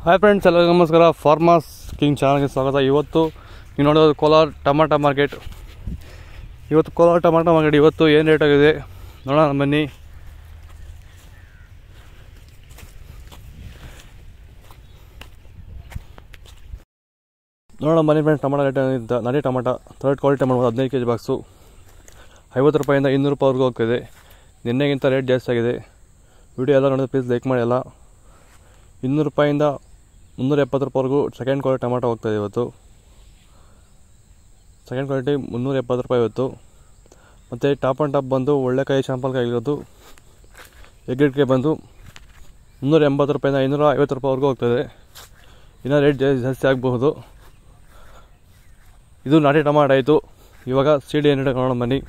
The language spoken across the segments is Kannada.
ಹಾಯ್ ಫ್ರೆಂಡ್ಸ್ ಎಲ್ಲರಿಗೂ ನಮಸ್ಕಾರ ಫಾರ್ಮರ್ಸ್ ಕಿಂಗ್ ಚಾನಲ್ಗೆ ಸ್ವಾಗತ ಇವತ್ತು ನೀವು ನೋಡೋದು ಕೋಲಾರ ಟಮಾಟ ಮಾರ್ಕೆಟ್ ಇವತ್ತು ಕೋಲಾರ ಟಮಾಟ ಮಾರ್ಕೆಟ್ ಇವತ್ತು ಏನು ರೇಟ್ ಆಗಿದೆ ನೋಡೋಣ ಬನ್ನಿ ನೋಡೋಣ ಬನ್ನಿ ಫ್ರೆಂಡ್ಸ್ ಟಮಾಟ ರೇಟ್ ಏನಿದೆ ನಡಿ ಟಮಾಟ ಥರ್ಡ್ ಕ್ವಾಲಿಟಿ ಟಮಾಟ ಹದಿನೈದು ಕೆ ಜಿ ಬಾಕ್ಸು ಐವತ್ತು ರೂಪಾಯಿಂದ ಇನ್ನೂರು ರೂಪಾಯಿವರೆಗೂ ಹೋಗ್ತಿದೆ ನಿನ್ನೆಗಿಂತ ರೇಟ್ ಜಾಸ್ತಿ ಆಗಿದೆ ವಿಡಿಯೋ ಎಲ್ಲ ನೋಡಿದ್ರೆ ಪ್ಲೀಸ್ ಲೈಕ್ ಮಾಡಿ ಎಲ್ಲ ಇನ್ನೂರು ರೂಪಾಯಿಂದ ಮುನ್ನೂರ ಎಪ್ಪತ್ತು ರೂಪಾಯಿವರೆಗೂ ಸೆಕೆಂಡ್ ಕ್ವಾಲಿಟಿ ಟೊಮಾಟೊ ಹೋಗ್ತಾಯಿದೆ ಇವತ್ತು ಸೆಕೆಂಡ್ ಕ್ವಾಲಿಟಿ ಮುನ್ನೂರ ಎಪ್ಪತ್ತು ರೂಪಾಯಿ ಇವತ್ತು ಮತ್ತು ಟಾಪ್ ಆ್ಯಂಡ್ ಟಾಪ್ ಬಂದು ಒಳ್ಳೆ ಕಾಯಿ ಶಾಂಪಲ್ ಕಾಯಿ ಇರೋದು ಎಗ್ಗೆಡ್ಗೆ ಬಂದು ಮುನ್ನೂರ ಎಂಬತ್ತು ರೂಪಾಯಿಂದ ಐನೂರ ಐವತ್ತು ರೂಪಾಯಿವರೆಗೂ ಹೋಗ್ತದೆ ಇನ್ನೂ ರೇಟ್ ಜಾಸ್ತಿ ಜಾಸ್ತಿ ಆಗಬಹುದು ಇದು ನಾಟಿ ಟಮಾಟ ಆಯಿತು ಇವಾಗ ಸೀಡಿ ಏನು ನೋಡೋಣ ಬನ್ನಿ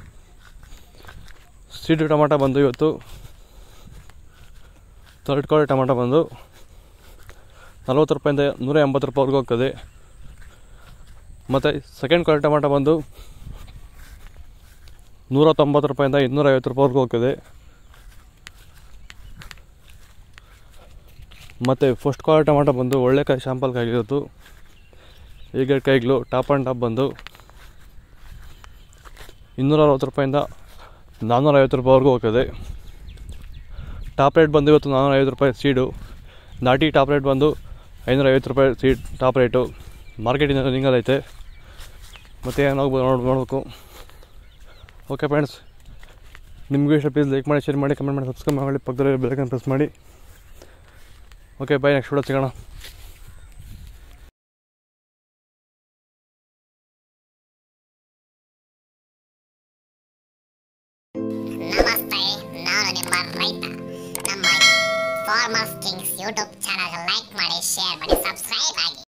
ಸೀಡಿ ಟಮಾಟ ಬಂದು ಇವತ್ತು ಥರ್ಡ್ ಕ್ವಾಲಿಟಿ ಟಮಾಟ ಬಂದು ನಲ್ವತ್ತು ರೂಪಾಯಿಂದ ನೂರ ಎಂಬತ್ತು ರೂಪಾಯಿವರೆಗೂ ಹೋಗ್ತದೆ ಮತ್ತು ಸೆಕೆಂಡ್ ಕ್ವಾಲಿಟಿ ಟಮಾಟ ಬಂದು ನೂರ ತೊಂಬತ್ತು ರೂಪಾಯಿಂದ ಇನ್ನೂರ ಐವತ್ತು ರೂಪಾಯಿವರೆಗೂ ಹೋಗ್ತದೆ ಮತ್ತು ಫಸ್ಟ್ ಕ್ವಾಲಿಟಿ ಟಮಾಟ ಬಂದು ಒಳ್ಳೆ ಕಾಯಿ ಶಾಂಪಲ್ ಕಾಯಿಗಿರೋದು ಈಗ ಕಾಯಿಗಳು ಟಾಪ್ ಆ್ಯಂಡ್ ಟಾಪ್ ಬಂದು ಇನ್ನೂರ ಅರವತ್ತು ರೂಪಾಯಿಂದ ನಾನ್ನೂರ ಐವತ್ತು ರೂಪಾಯಿವರೆಗೂ ಹೋಗ್ತದೆ ಟಾಪ್ ರೇಟ್ ಬಂದು ಇವತ್ತು ನಾನ್ನೂರ ಐವತ್ತು ರೂಪಾಯಿ ಸೀಡು ನಾಟಿ ಟಾಪ್ ರೇಟ್ ಬಂದು ಐನೂರ ಐವತ್ತು ರೂಪಾಯಿ ಸೀಡ್ ಟಾಪ್ ರೇಟು ಮಾರ್ಕೆಟಿಂದ ನಿಂಗಲೈತೆ ಮತ್ತು ಏನು ಹೋಗ್ಬೋದು ನೋಡಿ ನೋಡಬೇಕು ಓಕೆ ಫ್ರೆಂಡ್ಸ್ ನಿಮಗೂ ಇಷ್ಟ ಪ್ಲೀಸ್ ಲೈಕ್ ಮಾಡಿ ಶೇರ್ ಮಾಡಿ ಕಮೆಂಟ್ ಮಾಡಿ ಸಬ್ಸ್ಕ್ರೈಬ್ ಮಾಡಿ ಪಕ್ಕದಲ್ಲಿ ಬೆಲ್ಲೈಕನ್ ಪ್ರೆಸ್ ಮಾಡಿ ಓಕೆ ಬಾಯ್ ನೆಕ್ಸ್ಟ್ ವಿಡಿಯೋ ಸಿಗೋಣ ನಮಸ್ತೆ ನಾನು ನಿಮ್ಮ ರೈತ ನಮ್ಮ farmers kings YouTube channel like ಮಾಡಿ ಶೇರ್ ಮಾಡಿ ಸಬ್ಸ್ಕ್ರೈಬ್ ಆಗಿ